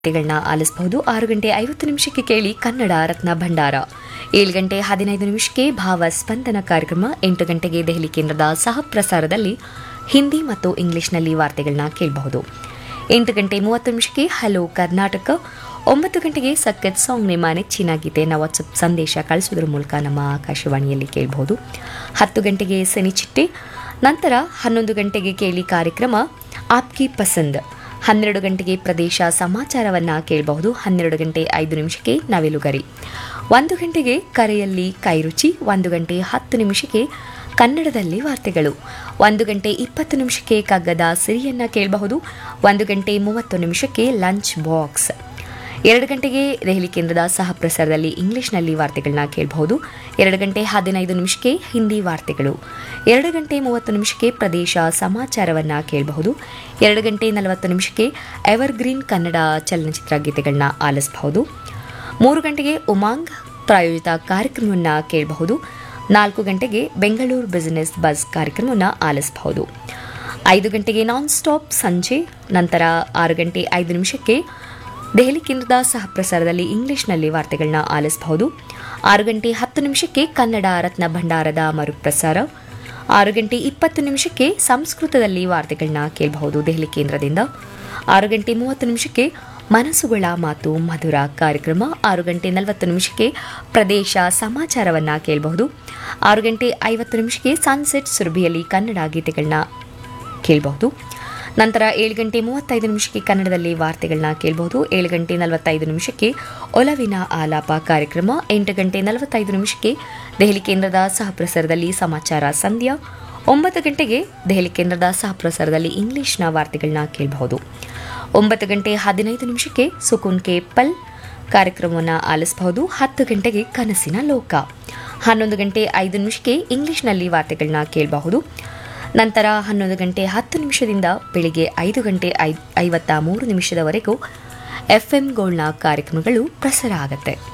ವಾರ್ತೆಗಳನ್ನ ಆಲಿಸಬಹುದು ಆರು ಗಂಟೆ ಐವತ್ತು ನಿಮಿಷಕ್ಕೆ ಕೇಳಿ ಕನ್ನಡ ರತ್ನ ಭಂಡಾರ ಏಳು ಗಂಟೆ ಹದಿನೈದು ನಿಮಿಷಕ್ಕೆ ಭಾವ ಸ್ಪಂದನ ಕಾರ್ಯಕ್ರಮ ಎಂಟು ಗಂಟೆಗೆ ದೆಹಲಿ ಕೇಂದ್ರದ ಸಹ ಪ್ರಸಾರದಲ್ಲಿ ಹಿಂದಿ ಮತ್ತು ಇಂಗ್ಲಿಷ್ನಲ್ಲಿ ವಾರ್ತೆಗಳನ್ನ ಕೇಳಬಹುದು ಎಂಟು ಗಂಟೆ ಮೂವತ್ತು ನಿಮಿಷಕ್ಕೆ ಹಲೋ ಕರ್ನಾಟಕ ಒಂಬತ್ತು ಗಂಟೆಗೆ ಸಖತ್ ಸಾಂಗ್ ನಿಮ್ಮ ನೆಚ್ಚಿನ ಗೀತೆಯನ್ನು ವಾಟ್ಸಪ್ ಸಂದೇಶ ಕಳಿಸೋದ್ರ ಮೂಲಕ ನಮ್ಮ ಆಕಾಶವಾಣಿಯಲ್ಲಿ ಕೇಳಬಹುದು ಹತ್ತು ಗಂಟೆಗೆ ಸೆನಿಚಿಟ್ಟೆ ನಂತರ ಹನ್ನೊಂದು ಗಂಟೆಗೆ ಕೇಳಿ ಕಾರ್ಯಕ್ರಮ ಆಪ್ಕಿ ಪಸಂದ್ ಹನ್ನೆರಡು ಗಂಟೆಗೆ ಪ್ರದೇಶ ಸಮಾಚಾರವನ್ನ ಕೇಳಬಹುದು ಹನ್ನೆರಡು ಗಂಟೆ ಐದು ನಿಮಿಷಕ್ಕೆ ನವಿಲುಗರಿ ಒಂದು ಗಂಟೆಗೆ ಕರೆಯಲ್ಲಿ ಕೈರುಚಿ ಒಂದು ಗಂಟೆ ಹತ್ತು ನಿಮಿಷಕ್ಕೆ ಕನ್ನಡದಲ್ಲಿ ವಾರ್ತೆಗಳು ಒಂದು ಗಂಟೆ ಇಪ್ಪತ್ತು ನಿಮಿಷಕ್ಕೆ ಕಗ್ಗದ ಸಿರಿಯನ್ನ ಕೇಳಬಹುದು ಒಂದು ಗಂಟೆ ಮೂವತ್ತು ನಿಮಿಷಕ್ಕೆ ಲಂಚ್ ಬಾಕ್ಸ್ ಎರಡು ಗಂಟೆಗೆ ದೆಹಲಿ ಕೇಂದ್ರದ ಸಹ ಪ್ರಸಾರದಲ್ಲಿ ಇಂಗ್ಲಿಷ್ನಲ್ಲಿ ವಾರ್ತೆಗಳನ್ನ ಕೇಳಬಹುದು ಎರಡು ಗಂಟೆ ಹದಿನೈದು ನಿಮಿಷಕ್ಕೆ ಹಿಂದಿ ವಾರ್ತೆಗಳು ಎರಡು ಗಂಟೆ ಮೂವತ್ತು ನಿಮಿಷಕ್ಕೆ ಪ್ರದೇಶ ಸಮಾಚಾರವನ್ನ ಕೇಳಬಹುದು ಎರಡು ಗಂಟೆ ನಲವತ್ತು ನಿಮಿಷಕ್ಕೆ ಎವರ್ಗ್ರೀನ್ ಕನ್ನಡ ಚಲನಚಿತ್ರ ಗೀತೆಗಳನ್ನ ಆಲಿಸಬಹುದು ಮೂರು ಗಂಟೆಗೆ ಉಮಾಂಗ್ ಪ್ರಾಯೋಜಿತ ಕಾರ್ಯಕ್ರಮವನ್ನು ಕೇಳಬಹುದು ನಾಲ್ಕು ಗಂಟೆಗೆ ಬೆಂಗಳೂರು ಬಿಸಿನೆಸ್ ಬಸ್ ಕಾರ್ಯಕ್ರಮವನ್ನು ಆಲಿಸಬಹುದು ಐದು ಗಂಟೆಗೆ ನಾನ್ ಸ್ಟಾಪ್ ಸಂಜೆ ನಂತರ ಆರು ಗಂಟೆ ಐದು ನಿಮಿಷಕ್ಕೆ ದೆಹಲಿ ಕೇಂದ್ರದ ಸಹ ಪ್ರಸಾರದಲ್ಲಿ ಇಂಗ್ಲಿಷ್ನಲ್ಲಿ ವಾರ್ತೆಗಳನ್ನ ಆಲಿಸಬಹುದು ಆರು ಗಂಟೆ ಹತ್ತು ನಿಮಿಷಕ್ಕೆ ಕನ್ನಡ ರತ್ನ ಭಂಡಾರದ ಮರುಪ್ರಸಾರ ಆರು ಗಂಟೆ ಇಪ್ಪತ್ತು ನಿಮಿಷಕ್ಕೆ ಸಂಸ್ಕೃತದಲ್ಲಿ ವಾರ್ತೆಗಳನ್ನ ಕೇಳಬಹುದು ದೆಹಲಿ ಕೇಂದ್ರದಿಂದ ಆರು ಗಂಟೆ ಮೂವತ್ತು ನಿಮಿಷಕ್ಕೆ ಮನಸ್ಸುಗಳ ಮಾತು ಮಧುರ ಕಾರ್ಯಕ್ರಮ ಆರು ಗಂಟೆ ನಲವತ್ತು ನಿಮಿಷಕ್ಕೆ ಪ್ರದೇಶ ಸಮಾಚಾರವನ್ನ ಕೇಳಬಹುದು ಆರು ಗಂಟೆ ಐವತ್ತು ನಿಮಿಷಕ್ಕೆ ಸನ್ಸೆಟ್ ಸುರಭಿಯಲ್ಲಿ ಕನ್ನಡ ಗೀತೆಗಳನ್ನ ಕೇಳಬಹುದು ನಂತರ ಏಳು ಗಂಟೆ ಮೂವತ್ತೈದು ನಿಮಿಷಕ್ಕೆ ಕನ್ನಡದಲ್ಲಿ ವಾರ್ತೆಗಳನ್ನ ಕೇಳಬಹುದು ಏಳು ಗಂಟೆ ನಲವತ್ತೈದು ನಿಮಿಷಕ್ಕೆ ಒಲವಿನ ಆಲಾಪ ಕಾರ್ಯಕ್ರಮ ಎಂಟು ಗಂಟೆ ನಲವತ್ತೈದು ನಿಮಿಷಕ್ಕೆ ದೆಹಲಿ ಕೇಂದ್ರದ ಸಹ ಪ್ರಸಾರದಲ್ಲಿ ಸಮಾಚಾರ ಸಂಧ್ಯಾ ಒಂಬತ್ತು ಗಂಟೆಗೆ ದೆಹಲಿ ಕೇಂದ್ರದ ಸಹ ಪ್ರಸಾರದಲ್ಲಿ ಇಂಗ್ಲಿಷ್ನ ವಾರ್ತೆಗಳನ್ನ ಕೇಳಬಹುದು ಒಂಬತ್ತು ಗಂಟೆ ಹದಿನೈದು ನಿಮಿಷಕ್ಕೆ ಸುಕುನ್ ಕೆ ಪಲ್ ಕಾರ್ಯಕ್ರಮವನ್ನು ಆಲಿಸಬಹುದು ಹತ್ತು ಗಂಟೆಗೆ ಕನಸಿನ ಲೋಕ ಹನ್ನೊಂದು ಗಂಟೆ ಐದು ನಿಮಿಷಕ್ಕೆ ಇಂಗ್ಲಿಷ್ನಲ್ಲಿ ವಾರ್ತೆಗಳನ್ನ ಕೇಳಬಹುದು ನಂತರ ಹನ್ನೊಂದು ಗಂಟೆ ಹತ್ತು ನಿಮಿಷದಿಂದ ಬೆಳಿಗ್ಗೆ ಐದು ಗಂಟೆ ಐ ಐವತ್ತ ಮೂರು ನಿಮಿಷದವರೆಗೂ ಎಫ್ಎಂ ಗೋಲ್ಡ್ನ ಕಾರ್ಯಕ್ರಮಗಳು ಪ್ರಸಾರ ಆಗುತ್ತೆ